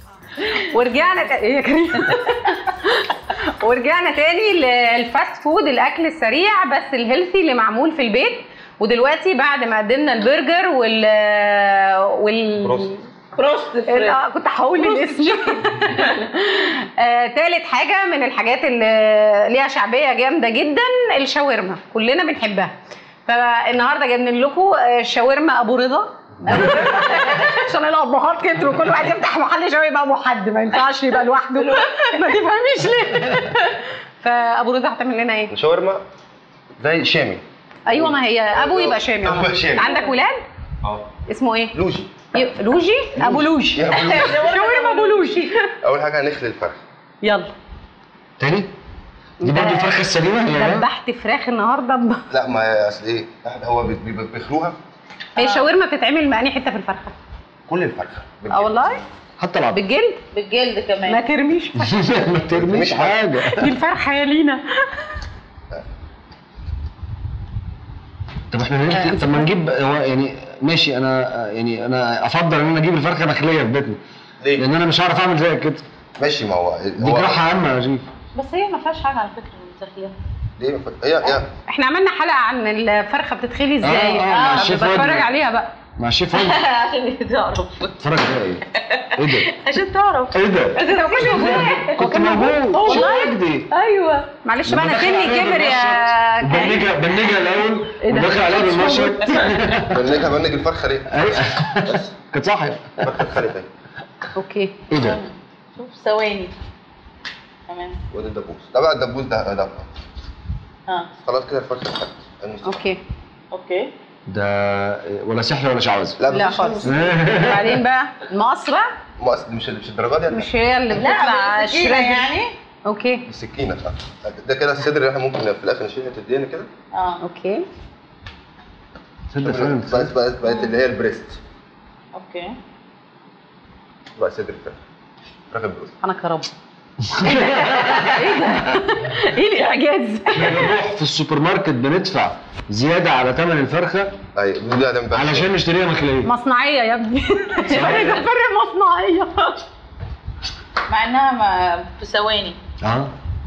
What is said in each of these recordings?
ورجعنا تا... ايه يا كريم ورجعنا تاني للفاست فود الاكل السريع بس الهيلثي اللي معمول في البيت ودلوقتي بعد ما قدمنا البرجر وال وال بروست. بروست ال- آه، كنت هقول الاسم آه، تالت حاجه من الحاجات اللي ليها شعبيه جامده جدا الشاورما كلنا بنحبها فالنهارده جايبين لكم آه، شاورما ابو رضا عشان الابهات كتروا كل واحد يفتح محل شاورما يبقى ابو حد ما ينفعش يبقى لوحده ما تفهميش ليه فابو رضا هتعمل لنا ايه؟ شاورما زي شامي ايوه ما هي ابو يبقى شامي أبو أهو. شامي. عندك ولاد؟ اه اسمه ايه؟ لوجي ي- لوجي؟ ابو لوجي يا أبو لوجي. شاورما ابو لوجي اول حاجه هنخلي الفرخ يلا تاني دي برضه الفرخه السليمه هي ذبحت فراخ النهارده ب... لا ما هي اصل ايه لا، هو بي- بي- بيخلوها هي الشاورما بتتعمل مع انهي حته في الفرخه؟ كل الفرخه اه والله حتى العظم بالجلد بالجلد ما كمان ترميش ما ترميش مش حاجه دي الفرخه يا لينا طب احنا نخلي طب ما نجيب هو يعني ماشي انا يعني انا افضل ان انا اجيب الفرخه مخليه في بيتنا ليه؟ لان انا مش هعرف اعمل زي كده ماشي ما هو دي هو جراحه عامه يا شيف بس هي ما فيهاش حاجه على فكره المسخيه ليه ما ف- هي هي احنا عملنا حلقه عن الفرخه بتتخلي ازاي آه، آه، مع طب الشيف بتفرج وادي. عليها بقى مع الشيف هو عشان تعرف اتفرج عليها ايه ايه ده عشان تعرف ايه ده بس انت ما كنتش موجود كنت موجود والله دي ايوه معلش بقى انا سني كبر يا كريم بنجا بنجا الاول إيه ده؟ ودخل عليها بالمشط بنجها بنج الفرخه ليه؟ أيوة. كانت صاحيه الفرخه اتخلت اهي اوكي ايه ده شوف ثواني تمام وادي الدبوس ده بقى الدبوس ده ده اه خلاص كده الفرخه اتخلت المستوى. اوكي اوكي ده ولا سحر ولا شعوذه لا لا مفيش خالص بعدين بقى المقص بقى ما أصل مش مش الدرجه دي يعني مش هي اللي بتطلع لا بالسكينة شريدر. يعني اوكي بالسكينه صح ده كده الصدر اللي احنا ممكن في الاخر نشيل حته دهن كده اه اوكي تصدق فعلا بقت بقت بقت اللي هي البريست اوكي بقى صدر الفرخ فراخ البروست انا كرب ايه ده؟ ايه الاعجاز؟ احنا بنروح في السوبر ماركت بندفع زياده على ثمن الفرخه ايوه ده ده بقى علشان نشتريها مخليه مصنعيه يا ابني فرق فرق مصنعيه مع انها ما في ثواني اه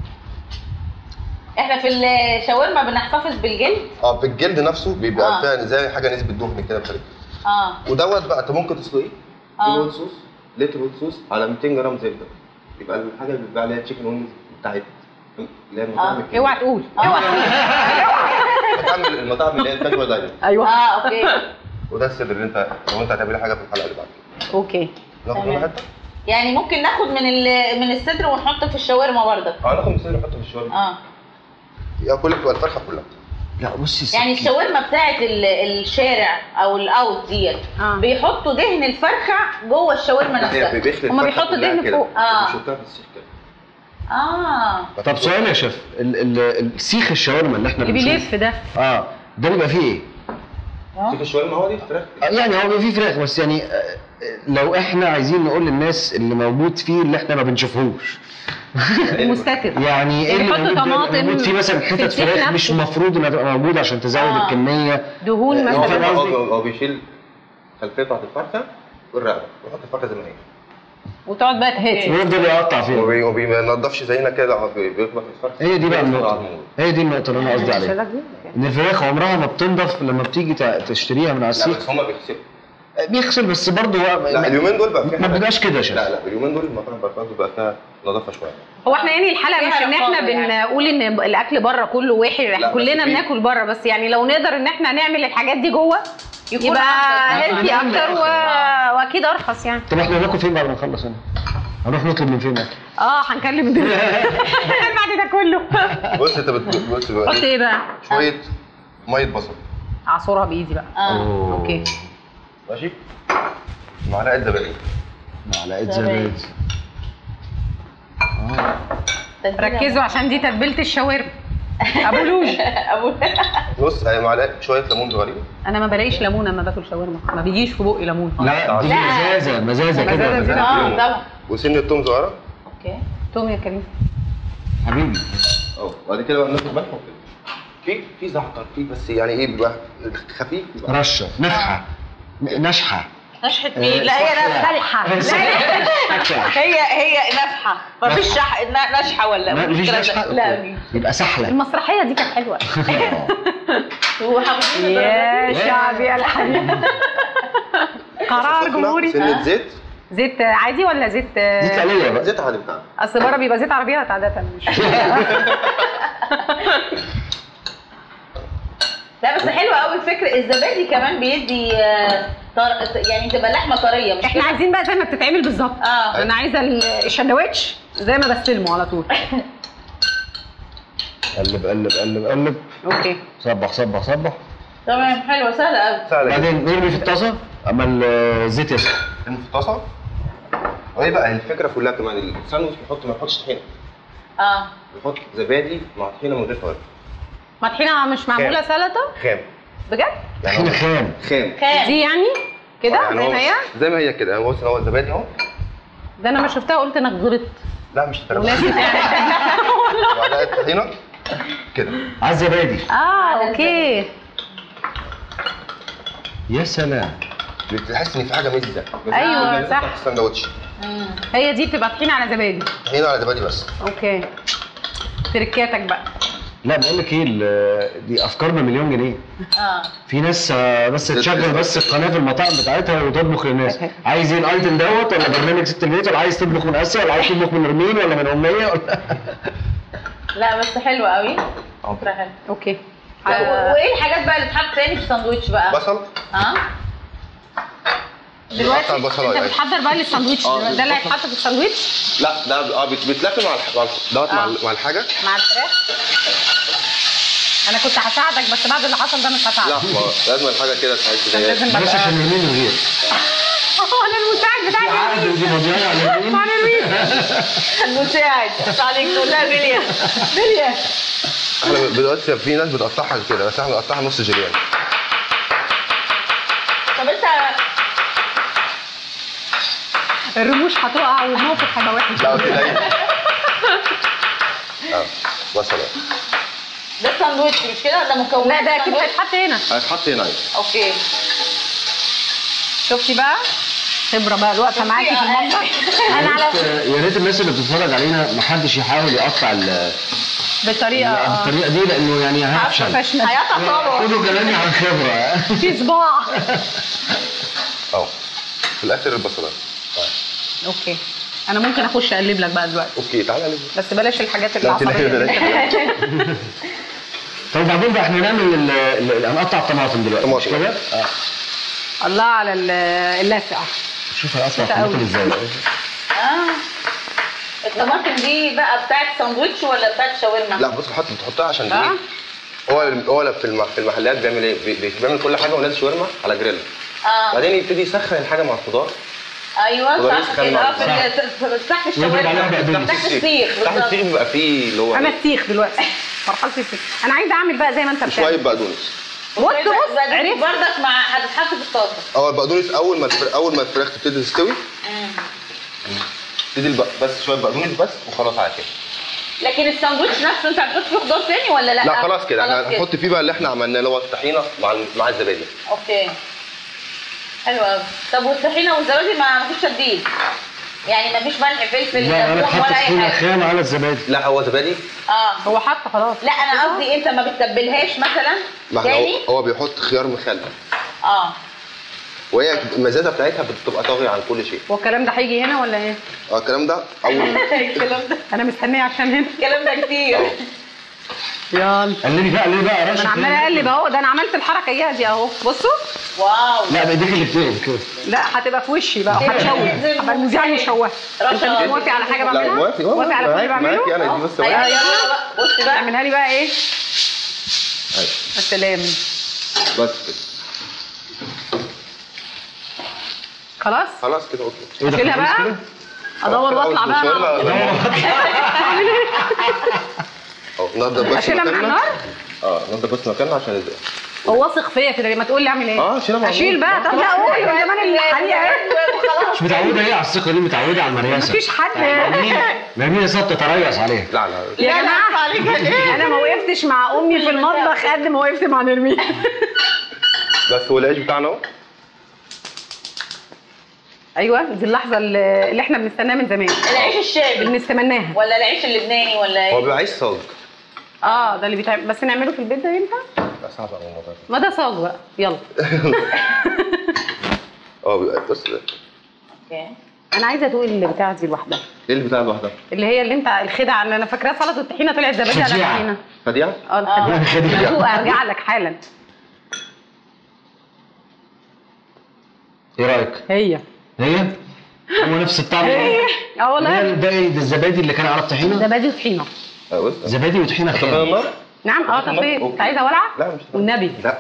احنا في الشاورما بنحتفظ بالجلد اه بالجلد نفسه بيبقى آه. فيها زي حاجه نسبه دهن كده بخارج اه ودوت بقى انت ممكن تسلقيه آه. كيلو هوت صوص لتر هوت صوص على 200 جرام زبده يبقى الحاجه اللي بتتباع عليها تشيكن وينجز بتاعتنا اللي هي المطاعم آه. الكبيرة. اوعى تقول اوعى تقول المطاعم المطاعم اللي هي الكاجوال دايننج ايوه اه اوكي وده الصدر اللي انت لو انت هتعملي حاجه في الحلقه اللي بعد كده اوكي ناخد تمام. منها حته يعني ممكن ناخد من ال- من الصدر ونحطه في الشاورما برضه اه ناخد من الصدر نحطه في الشاورما اه يا كل بتبقى الفرخه كلها لا بصي يعني السكين. الشاورما بتاعت ال- الشارع او الاوت ديت آه. بيحطوا دهن الفرخه جوه الشاورما لا، هي نفسها بيخلي هما الفرخة بيحطوا كلها دهن كده. فوق. آه. بيشوفها في السيخ كده اه طب سؤال يا شيف ال- ال- السيخ الشاورما اللي احنا اللي بنشوفه بيلف ده اه ده بيبقى فيه ايه؟ سيخ الشاورما هو دي الفراخ آه، يعني هو بيبقى فيه فراخ بس يعني آه، لو احنا عايزين نقول للناس اللي موجود فيه اللي احنا ما بنشوفهوش مستتر يعني ايه يعني اللي يحطوا موجود ده؟ طماطم موجود فيه مثلا في حتت السيخ فراخ مش نفسه. مفروض انها تبقى موجوده عشان تزود آه. الكميه دهون هو هو فاهم مثلا قصدي؟ هو هو بيشيل الخلفيه بتاعت الفرخه والرقبه ويحط الفرخه زي ما هي وتقعد بقى تهاتي ويفضل يقطع فيها وبي- وبي- ما بينضفش زينا كده لا، بي- بيطبخ الفرخه هي دي بقى بيطلع النقطه عظمه. هي دي النقطه اللي انا قصدي عليها ان الفراخ عمرها ما بتنضف لما بتيجي تع- تشتريها من على لا السيخ بس هما بيغسلوا بيغسل بس برضه هو لا اليومين دول بقى في ما حاجة- بيبقاش كده يا شيخ لا لا اليومين دول المطاعم بقى بقى فيها نظافه شويه هو احنا يعني الحلقه مش ان احنا رقابة يعني. بنقول ان الاكل بره كله وحش لا، احنا بس كلنا في- بناكل بره بس يعني لو نقدر ان احنا نعمل الحاجات دي جوه يكون يبقى أفضل. هيلثي نعمل اكتر و... آخر. واكيد ارخص يعني طب احنا هناكل فين بعد ما نخلص هنا؟ هنروح نطلب من فين؟ اه هنكلم دلوقتي بعد ده كله بص انت بت- بص بقى حط إيه؟ ايه بقى شويه ميه بصل اعصرها بايدي بقى اه اوكي ماشي معلقه زبادي معلقه زبادي. زبادي اه ركزوا عشان دي تتبيله الشاورما ابو لوج ابو بص هي معلقه شويه ليمون صغيرين انا ما بلاقيش ليمون لما باكل شاورما ما بيجيش في بقي ليمون لا دي لا. مزازه مزازه كده مزازة مزازة. كده. اه طبعا وسن التوم صغيره اوكي توم يا كريم حبيبي اه وبعد كده بقى ناخد ملح وكده في في زعتر في بس يعني ايه بيبقى خفيف بيبقى رشه نفحه ن- نشحه نشحت مين لا هي لا ملحه صح. هي هي نفحه مفيش شح... ن- نشحه ولا ما- مفيش الكلام ده. نشحة؟ لا أوكي. يبقى سحله المسرحيه دي كانت حلوه وحافظين يا الدرجات. شعبي يا الحبيب قرار سخنة، جمهوري سنة زيت زيت عادي ولا زيت دي تقليه بقى زيت عادي بتاعنا اصل بره بيبقى زيت عربيات عاده مش لا بس حلوه قوي الفكره الزبادي كمان بيدي آه، طر... يعني تبقى اللحمه طريه مش احنا كده؟ عايزين بقى زي ما بتتعمل بالظبط اه انا عايزه ال- الشندوتش زي ما بستلمه على طول قلب قلب قلب قلب اوكي صبح صبح صبح تمام حلوه سهله قوي سهلة جدا بعدين نرمي في الطاسه اما الزيت يسخن في الطاسة وهي بقى الفكرة كلها كمان الساندوتش بيحط ما بيحطش طحينة اه بيحط زبادي مع طحينة من غير فوائد ما طحينه مش معموله خام. سلطه خام بجد طحينه هو خام خام خام دي يعني كده يعني زي هو- ما هي زي ما هي كده هو بص هو الزبادي اهو ده انا ما شفتها قلت انك غلطت لا مش الدرجة ولازم تعمل معلقة طحينة كده عايز زبادي اه اوكي يا سلام بتحس ان في حاجة مزة أيوة، مزة صح. بتاعت الساندوتش مم. هي دي بتبقى طحينه على زبادي طحينة على زبادي بس اوكي تركاتك بقى لا بقول لك ايه ال- دي افكار بمليون جنيه اه في ناس آه، بس تشغل بس القناه في المطاعم بتاعتها وتطبخ للناس عايز ايه الايتم دوت ولا برنامج ست البيت ولا عايز تطبخ من اسيا ولا عايز تطبخ من رمين ولا من اميه ولا لا بس حلوه قوي فكره حلوه اوكي و- وايه الحاجات بقى اللي بتتحط تاني في الساندوتش بقى؟ بصل اه دلوقتي قطع البصلاية، انت أيوة. بتحضر بقى للساندوتش آه، دلوقتي. ده اللي بالظبط. هيتحط في الساندوتش لا ده اه بت- بيتلف مع الح- مع الح- دوت مع آه. ال- مع الحاجة مع الفراخ انا كنت هساعدك بس بعد اللي حصل ده مش لا هساعدك ما لازم الحاجة كده تحس كان زي لازم بلاش ببقى عشان رمين الغير انا المساعد بتاعي عقد ودي مضيعه على رمين مع نرويج المساعد عليك تقول لها بليا بليا احنا دلوقتي في ناس بتقطعها كده بس احنا بنقطعها نص جريان طب انت الرموش هتقع والموقف هيبقى وحش لا قلت لها اه بصل ده ساندوتش مش كده ده مكونات لا ده اكيد الساندوتش؟ هيتحط هنا هيتحط هنا أيوة. اوكي شفتي بقى خبره بقى الوقفه معاكي في المطبخ انا على يا ريت الناس اللي بتتفرج علينا ما حدش يحاول يقطع ال- بطريقه آه. الطريقه دي لانه يعني هيفشل بروفيشنال هيقطع صوابعه خدوا كلامي عن خبره في صباع اهو في الاخر البصلايه اوكي انا ممكن اخش اقلب لك بقى دلوقتي اوكي تعالى نجيب بس بلاش الحاجات لا انت العصبيه لا دي. لا طيب بعدين بقى احنا نعمل ال- ال- هنقطع الطماطم دلوقتي مش طماطم. كده؟ اه الله على ال- اللسع شوف هقطع شتا قوي. الطماطم ازاي اه الطماطم دي بقى بتاعت ساندوتش ولا بتاعت شاورما؟ لا بص بحط بتحطها عشان آه. ايه هو هو في الم- في المحلات بيعمل ايه بي- بي- بيعمل كل حاجه ونازل شاورما على جريل اه بعدين يبتدي يسخن الحاجه مع الخضار ايوه خضار صح يسخن كده مع اه في ال- في- تحت ويضرب عليها الشاورما بقدونس. تحت السيخ تحت بالظبط. السيخ بيبقى فيه اللي هو انا السيخ دلوقتي مرحله السيخ انا عايزه اعمل بقى زي ما انت شويه بتعمل بقدونس بص بص بقدونس عرفت بردك مع هتتحط في الطاسه هو البقدونس اول ما الفر... اول ما الفراخ تبتدي تستوي مم. تبتدي الب... بس شويه بقدونس بس وخلاص على كده لكن الساندوتش نفسه انت هتحط فيه خضار تاني ولا لا؟ لا خلاص كده احنا خلاص كده. هنحط فيه بقى اللي احنا عملناه اللي هو الطحينه مع ال- مع الزبادي اوكي حلو قوي طب والطحينه والزبادي ما مفيش تبديل يعني مفيش ملح فلفل لا انا ليمون حاطط ولا اي طحينه حاجه خام على الزبادي لا هو زبادي اه هو حط خلاص لا انا قصدي انت ما بتتبلهاش مثلا ما احنا تاني هو, هو بيحط خيار مخلل اه وهي المزازه بتاعتها بتبقى طاغيه عن كل شيء هو الكلام ده هيجي هنا ولا ايه؟ اه الكلام ده اول الكلام ده انا مستنيه عشان هنا الكلام ده كتير يلا قلبي بقى ليه بقى يا انا رشا عماله اقلب اهو ده انا عملت الحركه اياها دي اهو بصوا واو لا بايديك اللي بتقلب كده لا هتبقى في وشي بقى وهتشوه هبقى المذيعه المشوهه انت رشا. مش موافق على حاجه لا بعملها؟ موافق اه موافق على كل اللي معاك معاك بعمله؟ انا دي بس ايوه واحد. يلا بقى بص بقى اعملها لي بقى ايه؟ أيوة. السلام بس كده خلاص خلاص كده اوكي ايه ده اشيلها خلاص بقى كده؟ ادور واطلع بقى مش أنا. اه ننضف بس اشيلها من مكاننا. النار اه ننضف بس مكاننا عشان الزق هو واثق فيا كده ما تقول لي اعمل ايه؟ اه شيلها مع اشيل بعض. بقى طب لا قول يا زمان الحقيقه وخلاص مش متعوده ايه على الثقه دي متعوده على المرياسه مفيش حد مرميه ست تتريث عليها لا لا يا جماعه انا ما وقفتش مع امي في المطبخ قد ما وقفت مع نرمين بس هو العيش بتاعنا اهو ايوه دي اللحظه اللي اللي احنا بنستناها من زمان العيش الشامي بنستمناها ولا العيش اللبناني ولا هو ايه؟ بيبقى عيش صاج اه ده اللي بيتعمل بس نعمله في البيت ده ينفع لا صعب قوي الموضوع ده ما ده صاج بقى يلا اه بيبقى بص ده. اوكي انا عايزه ادوق البتاعه دي لوحدها ايه اللي بتاع لوحدها؟ اللي هي اللي انت الخدعه اللي انا فاكراها سلطه الطحينه طلعت زبادي على خديعة. طحينه فديعة؟ اه الخديعه خديعة. هدوق ارجع لك حالا ايه رايك؟ هي هي؟ هو نفس الطعم اه والله ده ده ايه ده الزبادي اللي كان على الطحينه؟ زبادي وطحينه اه بص زبادي وطحينه طب خام النار؟ نعم اه طفيت أوكي. انت عايزه ولعه لا مش والنبي لا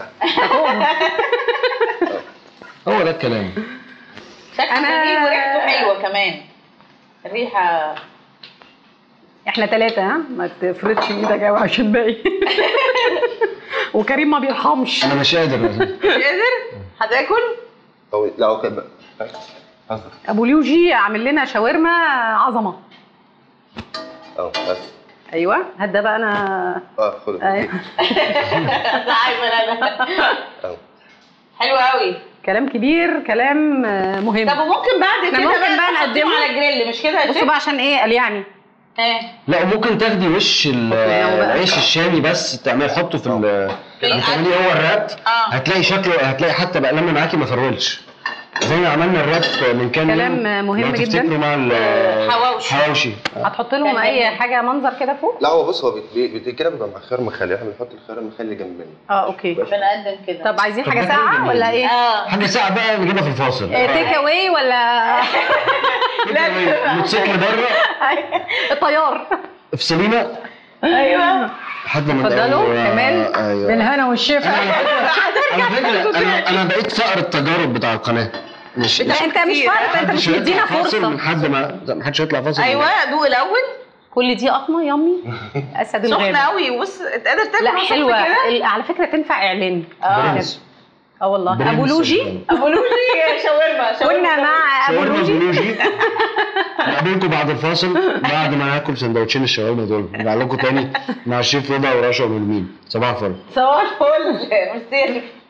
هو ده الكلام شكله أنا- جميل وريحته حلوه كمان الريحه احنا ثلاثة ها ما تفرضش ايدك قوي عشان باقي وكريم ما بيرحمش انا مش قادر مش قادر هتاكل هو لا هو كده حصل ابو ليوجي عامل لنا شاورما عظمه اه بس ايوه هات ده بقى انا اه خد أيوة. لا عايزه انا اه حلو قوي كلام كبير كلام آه، مهم طب وممكن بعد إحنا كده ممكن بقى بقى نحطهم نقدمه. على الجريل مش كده يا بصوا شيخ؟ بقى عشان ايه قال يعني ايه لا وممكن تاخدي وش ال- هو بقى. العيش الشامي بس تعملي تحطه في ال في تعملي هو الراب اه. هتلاقي شكله هتلاقي حتى بقى لما معاكي ما فرولش زي ما عملنا الراب من كام كلام يوم مهم لو جدا. تفتكروا مع ال- حواوشي. حواوشي هتحط لهم كان اي جميل. حاجه منظر كده فوق لا هو بص هو بي- بي- بي- كده بيبقى مع خيار مخلي احنا بنحط الخيار المخلي جنب منه اه اوكي بنقدم كده طب عايزين طب حاجه ده كلام ساقعه جميل. ولا ايه اه حاجه ساعه بقى نجيبها في الفاصل تيك اواي ولا موتوسيكل بره الطيار افصلينا ايوه لحد ما اتفضلوا نلاقوا- كمان ايوه بالهنا والشفا على فكره انا انا بقيت فقر التجارب بتاع القناه مش انت انت مش فرق انت مش محدش مدينا هيطلع فاصل فرصه من حد ما ما حدش هيطلع فاصل ايوه دوق الاول كل دي قطمه يمي اسد سخنه الغابه قوي بص قادر تاكل لا وهو سخن حلوه كده؟ ال- على فكره تنفع اعلان اه برنس. اه والله برنس. ابو لوجي ابو لولي شاورما شاورما كنا مع ابو شاورما لوجي بلوجي نقابلكم بعد الفاصل بعد ما ناكل سندوتشين الشاورما دول نرجع لكم تاني مع الشيف رضا ورشا وملمين صباح الفل صباح الفل ميرسي